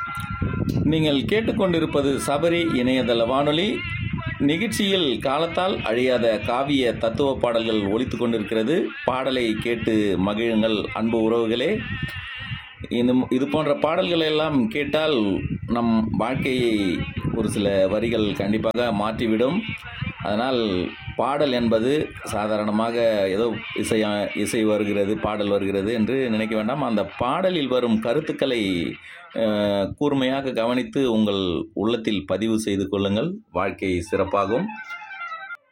நீங்கள் கேட்டுக்கொண்டிருப்பது சபரி இணையதள வானொலி நிகழ்ச்சியில் காலத்தால் அழியாத காவிய தத்துவ பாடல்கள் ஒலித்து கொண்டிருக்கிறது பாடலை கேட்டு மகிழுங்கள் அன்பு உறவுகளே இந்த இது போன்ற பாடல்களை எல்லாம் கேட்டால் நம் வாழ்க்கையை ஒரு சில வரிகள் கண்டிப்பாக மாற்றிவிடும் அதனால் பாடல் என்பது சாதாரணமாக ஏதோ இசை இசை வருகிறது பாடல் வருகிறது என்று நினைக்க வேண்டாம் அந்த பாடலில் வரும் கருத்துக்களை அஹ், கூர்மையாக கவனித்து உங்கள் உள்ளத்தில் பதிவு செய்து கொள்ளுங்கள் வாழ்க்கை சிறப்பாகும்